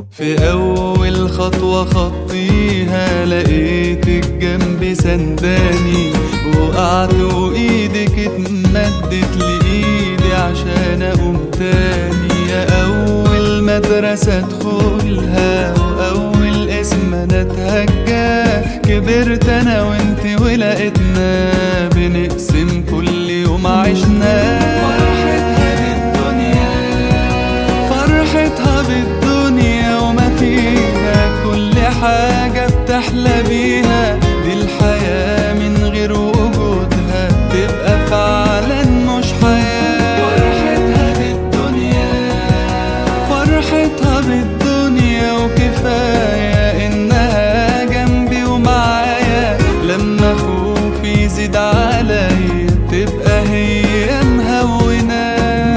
في أول خطوة خطيها لقيتك جنبي سنداني وقعت وإيدك اتمدت لإيدي عشان أقوم تاني يا أول مدرسة أدخلها وأول اسم أنا أتهجاه كبرت أنا وإنت ولقيتنا بنقسم كل يوم عشناه فرحتها بالدنيا فرحتها بالدنيا وما فيها كل حاجة بتحلى بيها دي الحياة من غير وجودها تبقى فعلا مش حياة فرحتها بالدنيا فرحتها بالدنيا وكفاية إنها جنبي ومعايا لما خوفي يزيد عليا تبقى هي مهونة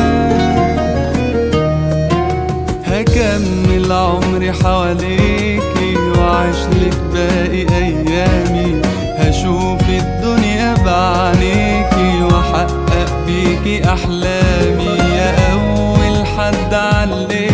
هكمل عمري حواليكي وعيشلك باقي ايامي هشوف الدنيا بعينيكي واحقق بيكي احلامي يا اول حد عليك